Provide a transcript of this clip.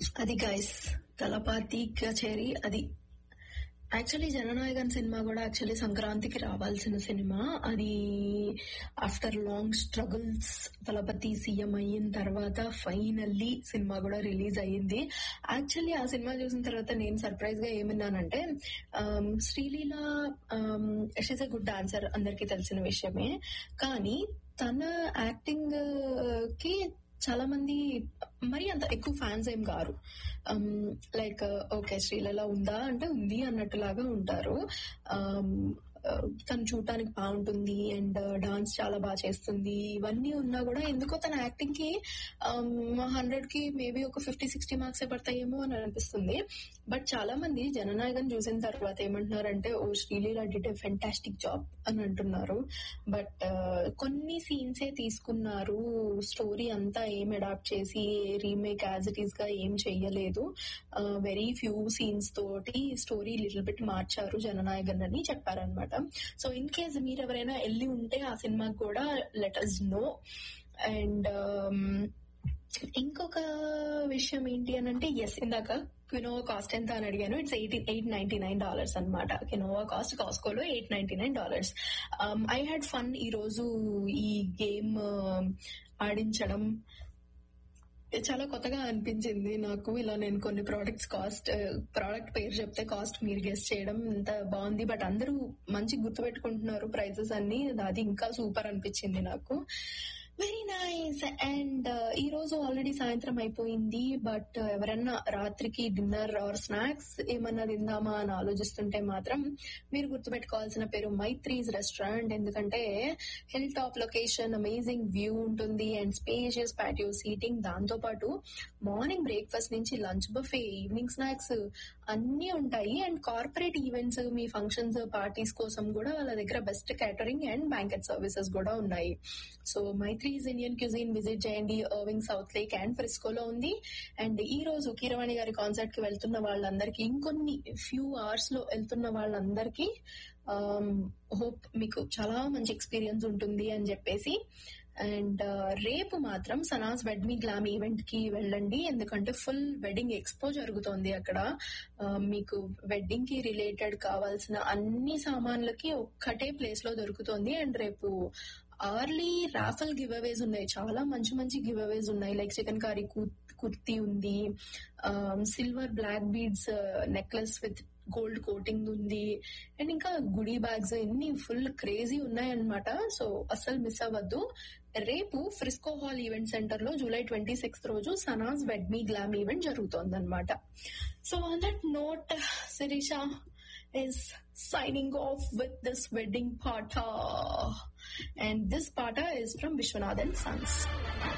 అది గైస్ తలపాతి కచేరి అది యాక్చువల్లీ జననాయకన్ సినిమా కూడా యాక్చువల్లీ సంక్రాంతికి రావాల్సిన సినిమా అది after long struggles Thalapathy CM అయిన తర్వాత ఫైనల్లీ సినిమా కూడా రిలీజ్ అయ్యింది యాక్చువల్లీ ఆ సినిమా చూసిన తర్వాత నేను సర్ప్రైజ్ గా ఏమన్నానంటే um, Sreeleela she's a good dancer అందరికీ తెలిసిన విషయమే కానీ తన యాక్టింగ్ కి చాలా మంది మరి అంత ఎక్కువ ఫ్యాన్స్ ఏం కారు లైక్ ఓకే శ్రీలీల ఉందా అంటే ఉంది అన్నట్టులాగా ఉంటారు Um, uh, తను చూడటానికి బాగుంటుంది అండ్ డాన్స్ చాలా బాగా చేస్తుంది ఇవన్నీ ఉన్నా కూడా ఎందుకో తన యాక్టింగ్ కి హండ్రెడ్ కి మేబీ ఒక ఫిఫ్టీ సిక్స్టీ మార్క్స్ పడతాయేమో అని అనిపిస్తుంది బట్ చాలా మంది జననాయకన్ చూసిన తర్వాత ఏమంటున్నారంటే oh Sreeleela did a fantastic job అని అంటున్నారు బట్ కొన్ని సీన్సే తీసుకున్నారు స్టోరీ అంతా ఏం అడాప్ట్ చేసి రీమేక్ యాజ్ ఇట్ ఈస్ గా ఏం చెయ్యలేదు వెరీ ఫ్యూ సీన్స్ తోటి స్టోరీ లిటిల్ బిట్ మార్చారు జననాయకన్ అని చెప్పారనమాట సో ఇన్ కేస్ మీరు ఎవరైనా వెళ్ళి ఉంటే ఆ సినిమాకి కూడా లెటర్స్ నో అండ్ ఇంకొక విషయం ఏంటి అని అంటే ఎస్ ఇందాక కినోవా కాస్ట్ ఎంత అని అడిగాను it's eighty eight ninety nine dollars అనమాట కినోవా కాస్ట్ కాస్కోలో eight ninety nine dollars I had fun ఈ రోజు ఈ గేమ్ ఆడించడం చాలా కొత్తగా అనిపించింది నాకు ఇలా నేను కొన్ని ప్రోడక్ట్స్ కాస్ట్ ప్రోడక్ట్ పేరు చెప్తే కాస్ట్ మీరు గెస్ట్ చేయడం ఇంత బాగుంది బట్ అందరూ మంచి గుర్తుపెట్టుకుంటున్నారు ప్రైజెస్ అన్ని అది ఇంకా సూపర్ అనిపించింది నాకు వెరీ నైస్ అండ్ ఈ రోజు ఆల్రెడీ సాయంత్రం అయిపోయింది బట్ ఎవరన్నా రాత్రికి డిన్నర్ ఆర్ స్నాక్స్ ఏమన్నా తిందామా అని ఆలోచిస్తుంటే మాత్రం మీరు గుర్తుపెట్టుకోవాల్సిన పేరు మైత్రీస్ రెస్టారెంట్ ఎందుకంటే hill top location amazing view ఉంటుంది అండ్ స్పేషియస్ ప్యాటియో సీటింగ్ దాంతో పాటు మార్నింగ్ బ్రేక్ఫాస్ట్ నుంచి లంచ్ బఫే ఈవినింగ్ స్నాక్స్ అన్ని ఉంటాయి అండ్ కార్పొరేట్ ఈవెంట్స్ మీ ఫంక్షన్స్ పార్టీస్ కోసం కూడా వాళ్ళ దగ్గర best catering and banquet services కూడా ఉన్నాయి so Maitri's Indian cuisine visit చేయండి అర్వింగ్ సౌత్ లేక్ అండ్ ఫ్రిస్కోలో ఉంది అండ్ ఈ రోజు కీరవాణి గారి కాన్సర్ట్ కి వెళ్తున్న వాళ్ళందరికీ ఇంకొన్ని ఫ్యూ అవర్స్ లో వెళ్తున్న వాళ్ళందరికీ హోప్ మీకు చాలా మంచి ఎక్స్పీరియన్స్ ఉంటుంది అని చెప్పేసి అండ్ రేపు మాత్రం సనాస్ వెడ్మీ గ్లామ్ ఈవెంట్ కి వెళ్ళండి ఎందుకంటే ఫుల్ వెడ్డింగ్ ఎక్స్పో జరుగుతోంది అక్కడ ఆ, మీకు వెడ్డింగ్ కి రిలేటెడ్ కావాల్సిన అన్ని సామాన్లకి ఒక్కటే ప్లేస్ లో దొరుకుతుంది అండ్ రేపు ఆర్లీ రాఫల్ గివ్ అవేస్ ఉన్నాయి చాలా మంచి మంచి గివ్ అవేస్ ఉన్నాయి లైక్ చికెన్ కారీ కుర్తీ ఉంది silver black beads necklace with gold coating ఉంది అండ్ ఇంకా గుడీ బ్యాగ్స్ ఇన్ని ఫుల్ క్రేజీ ఉన్నాయన్నమాట సో అస్సలు మిస్ అవ్వద్దు రేపు ఫ్రిస్కో హాల్ ఈవెంట్ సెంటర్ లో జూలై ట్వంటీ సిక్స్త్ రోజు సనాస్ వెడ్మీ గ్లామ్ ఈవెంట్ జరుగుతోంది అనమాట so on that note Sirisha is signing off with this wedding pata. And this pata is from Vishwanathan Sons.